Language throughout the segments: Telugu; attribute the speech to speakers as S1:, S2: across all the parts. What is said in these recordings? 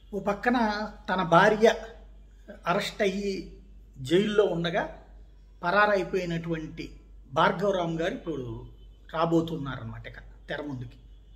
S1: ఓ పక్కన తన భార్య అరెస్ట్ అయ్యి జైల్లో ఉండగా పరారైపోయినటువంటి భార్గవరామ్ గారు ఇప్పుడు రాబోతున్నారన్నమాట ఇక తెర ముందుకి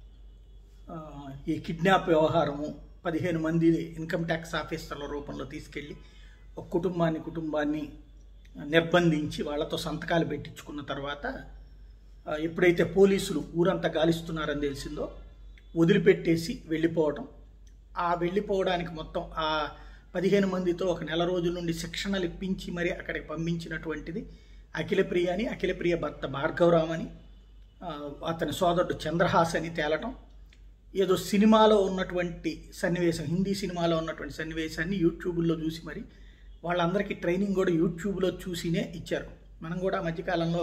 S1: ఆ, ఈ కిడ్నాప్ వ్యవహారము పదిహేను మంది ఇన్కమ్ ట్యాక్స్ ఆఫీసర్ల రూపంలో తీసుకెళ్ళి ఒక కుటుంబాన్ని కుటుంబాన్ని నిర్బంధించి వాళ్ళతో సంతకాలు పెట్టించుకున్న తర్వాత ఆ, ఎప్పుడైతే పోలీసులు ఊరంతా గాలిస్తున్నారని తెలిసిందో వదిలిపెట్టేసి వెళ్ళిపోవటం ఆ వెళ్ళిపోవడానికి మొత్తం ఆ పదిహేను మందితో ఒక నెల రోజుల నుండి శిక్షణలు ఇప్పించి మరి అక్కడికి పంపించినటువంటిది అఖిలప్రియ అని అఖిలప్రియ భర్త భార్గవరామ్ అని ఆ, అతని సోదరుడు చంద్రహాస్ అని తేలటం ఏదో సినిమాలో ఉన్నటువంటి సన్నివేశం హిందీ సినిమాలో ఉన్నటువంటి సన్నివేశాన్ని యూట్యూబ్లో చూసి మరి వాళ్ళందరికీ ట్రైనింగ్ కూడా యూట్యూబ్లో చూసినే ఇచ్చారు మనం కూడా ఆ మధ్యకాలంలో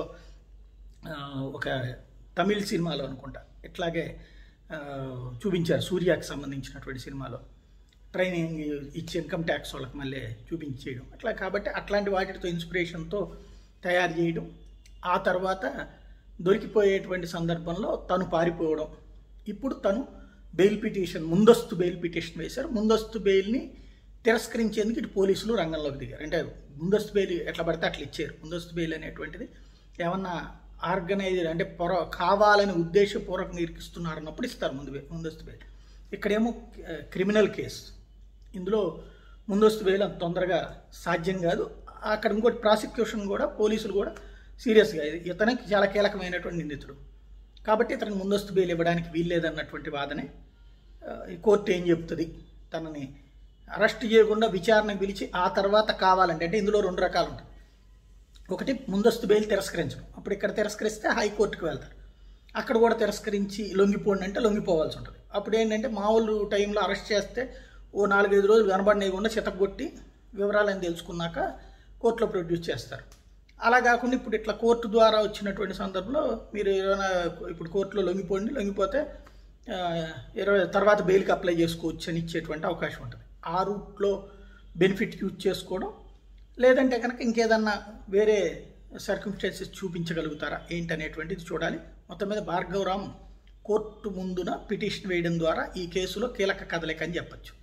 S1: ఆ, ఒక తమిళ్ సినిమాలో అనుకుంటా ఇట్లాగే ఆ, చూపించారు సూర్యాకి సంబంధించినటువంటి సినిమాలో ట్రైనింగ్ ఇచ్చి ఇన్కమ్ ట్యాక్స్ వాళ్ళకి మళ్ళీ చూపించేయడం అట్లా కాబట్టి అట్లాంటి వాటితో ఇన్స్పిరేషన్తో తయారు చేయడం ఆ తర్వాత దొరికిపోయేటువంటి సందర్భంలో తను పారిపోవడం ఇప్పుడు తను బెయిల్ పిటిషన్ ముందస్తు బెయిల్ పిటిషన్ వేశారు ముందస్తు బెయిల్ని తిరస్కరించేందుకు ఇటు పోలీసులు రంగంలోకి దిగారు అంటే ముందస్తు బెయిల్ ఎట్లా పడితే అట్లా ఇచ్చారు ముందస్తు బెయిల్ అనేటువంటిది ఏమన్నా ఆర్గనైజర్ అంటే పొర కావాలని ఉద్దేశపూర్వకంగా ఇరికిస్తున్నారు అన్నప్పుడు ఇస్తారు ముందు బెయిల్ ముందస్తు బెయిల్ ఇక్కడేమో ఆ, క్రిమినల్ కేసు ఇందులో ముందస్తు బెయిల్ అంత తొందరగా సాధ్యం కాదు అక్కడ ఇంకోటి ప్రాసిక్యూషన్ కూడా పోలీసులు కూడా సీరియస్గా ఇది ఇతనికి చాలా కీలకమైనటువంటి నిందితుడు కాబట్టి ఇతనికి ముందస్తు బెయిల్ ఇవ్వడానికి వీల్లేదన్నటువంటి వాదనే ఆ, ఈ కోర్టు ఏం చెప్తుంది తనని అరెస్ట్ చేయకుండా విచారణకు పిలిచి ఆ తర్వాత కావాలంటే అంటే ఇందులో రెండు రకాలు ఉంటాయి ఒకటి ముందస్తు బెయిల్ తిరస్కరించడం అప్పుడు ఇక్కడ తిరస్కరిస్తే హైకోర్టుకు వెళ్తారు అక్కడ కూడా తిరస్కరించి లొంగిపోండి అంటే లొంగిపోవాల్సి ఉంటుంది అప్పుడు ఏంటంటే మామూలు టైంలో అరెస్ట్ చేస్తే ఓ నాలుగైదు రోజులు కనబడనేయకుండా చితగొట్టి వివరాలను తెలుసుకున్నాక కోర్టులో ప్రొడ్యూస్ చేస్తారు అలా కాకుండా ఇప్పుడు ఇట్లా కోర్టు ద్వారా వచ్చినటువంటి సందర్భంలో మీరు ఏమైనా ఇప్పుడు కోర్టులో లొంగిపోండి లొంగిపోతే ఆ, ఇరవై తర్వాత బెయిల్కి అప్లై చేసుకోవచ్చు అని ఇచ్చేటువంటి అవకాశం ఉంటుంది ఆ రూట్లో బెనిఫిట్ యూజ్ చేసుకోవడం లేదంటే కనుక ఇంకేదన్నా వేరే సర్కమ్స్టెన్సెస్ చూపించగలుగుతారా ఏంటనేటువంటిది చూడాలి మొత్తం మీద భార్గవరామ్ కోర్టు ముందున పిటిషన్ వేయడం ద్వారా ఈ కేసులో కీలక కదలిక అని చెప్పచ్చు